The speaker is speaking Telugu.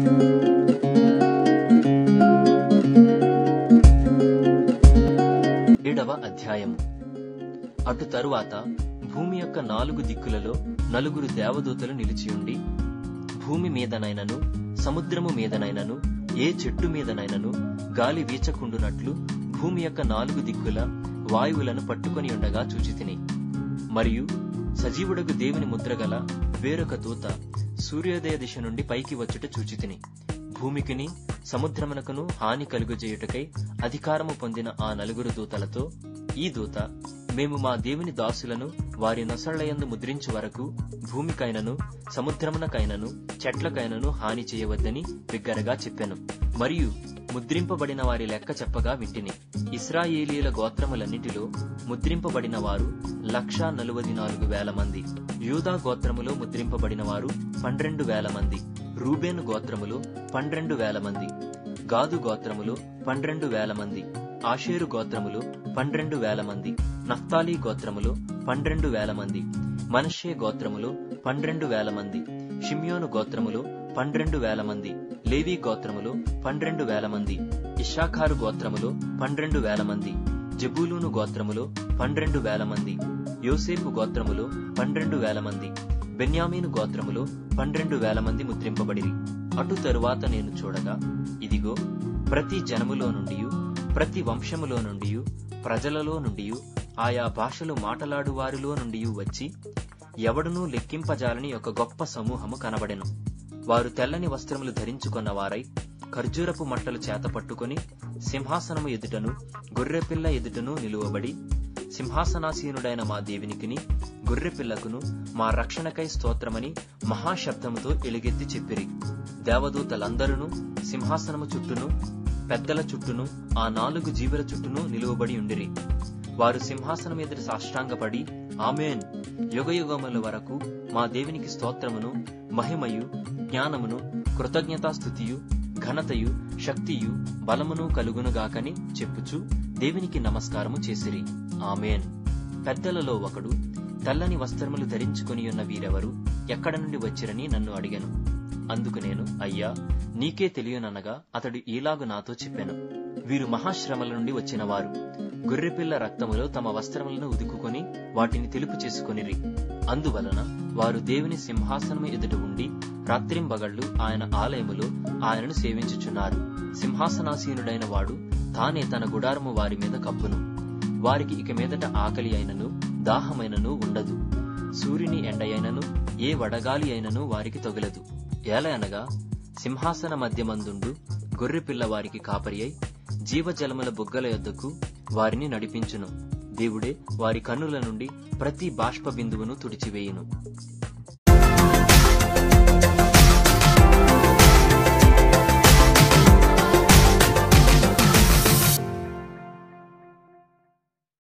ఏడవ అధ్యాయము అటు తరువాత భూమి యొక్క నాలుగు దిక్కులలో నలుగురు దేవదూతలు నిలిచియుండి భూమి మీదనైనను సముద్రము మీదనైనను ఏ చెట్టు మీదనైనను గాలి వీచకుండునట్లు భూమి యొక్క నాలుగు దిక్కుల వాయువులను పట్టుకొని ఉండగా చూచితిని మరియు సజీవుడగు దేవుని ముద్రగల వేరొక దూత సూర్యోదయ దిశ నుండి పైకి వచ్చుట చూచితిని భూమికిని సముద్రమునకును హాని కలుగజేయుటకై అధికారము పొందిన ఆ నలుగురు దూతలతో ఈ దూత మేము మా దేవుని దాసులను వారి నొసళ్లయందు ముద్రించు వరకు భూమికైనను సముద్రమునకైనను చెట్లకైనను హాని చేయవద్దని బిగ్గరగా చెప్పాను మరియు ముద్రింపబడిన వారి లెక్క చెప్పగా వింటిని ఇస్రాయేలీల గోత్రములన్నిటిలో ముద్రింపబడిన వారు లక్షా నలువది నాలుగు వేల మంది యూదా గోత్రములో ముద్రింపబడిన వారు పన్నెండు వేల మంది రూబేను గోత్రములో పన్నెండు వేల మంది గాదు గోత్రములో పన్నెండు వేల మంది ఆషేరు గోత్రములో పన్నెండు వేల మంది నఫ్తాలి గోత్రములో పన్నెండు వేల మంది మనషే గోత్రములో పన్నెండు వేల మంది షిమ్యోను గోత్రములో పన్నెండు వేల మంది లేవి గోత్రములో పన్నెండు వేల మంది ఇషాఖారు గోత్రములో పన్నెండు వేల మంది జబూలూను గోత్రములో పన్నెండు వేల మంది యోసేపు గోత్రములో పన్నెండు వేల మంది బెన్యామీను గోత్రములో పన్నెండు వేల మంది ముద్రింపబడిరి అటు తరువాత నేను చూడగా ఇదిగో ప్రతి జనములో నుండి ప్రతి వంశములో నుండి ప్రజలలో నుండి ఆయా భాషలు మాటలాడు వారిలో నుండి వచ్చి ఎవడునూ లెక్కింపజాలని ఒక గొప్ప సమూహము కనబడెను వారు తెల్లని వస్త్రములు ధరించుకొన్న వారై ఖర్జూరపు మట్టలు చేత పట్టుకొని సింహాసనము ఎదుటను గొర్రెపిల్ల ఎదుటను నిలువబడి సింహాసనాసీనుడైన మా దేవునికిని గొర్రెపిల్లకును మా రక్షణకై స్తోత్రమని మహాశబ్దముతో ఎలుగెత్తి చెప్పిరి దేవదూతలందరూ సింహాసనము చుట్టూను పెద్దల చుట్టూను ఆ నాలుగు జీవుల చుట్టూను నిలువబడి ఉండిరి వారు సింహాసనం ఎదురు సాష్టాంగపడి ఆమెన్ యుగయుగముల వరకు మా దేవునికి స్తోత్రమును మహిమయు జ్ఞానమును కృతజ్ఞతాస్థుతియు ఘనతయు శక్తియు బలమును కలుగునుగాకని చెప్పుచు దేవునికి నమస్కారము చేసిరి ఆమెన్ పెద్దలలో ఒకడు తెల్లని వస్త్రములు ధరించుకొని ఉన్న వీరెవరు ఎక్కడ నుండి వచ్చిరని నన్ను అడిగాను అందుకు నేను అయ్యా నీకే తెలియననగా అతడు ఈలాగు నాతో చెప్పాను వీరు మహాశ్రమల నుండి వచ్చిన వారు గొర్రెపిల్ల రక్తములో తమ వస్త్రములను ఉదుకుకొని వాటిని తెలుపు చేసుకొనిరి అందువలన వారు దేవుని సింహాసనము ఎదుట ఉండి రాత్రింబగళ్లు ఆయన ఆలయములో ఆయనను సేవించుచున్నారు సింహాసనాసీనుడైన వాడు తానే తన గుడారము వారి మీద కప్పును వారికి ఇక మీదట ఆకలి అయినను దాహమైనను ఉండదు సూర్యుని ఎండ అయినను ఏ వడగాలి అయినను వారికి తగులదు ఏలయనగా సింహాసన మధ్యమందుండు గొర్రెపిల్ల వారికి కాపరి అయి జీవజలముల బుగ్గల యొద్దకు వారిని నడిపించును దేవుడే వారి కన్నుల నుండి ప్రతి బాష్ప బిందువును తుడిచివేయును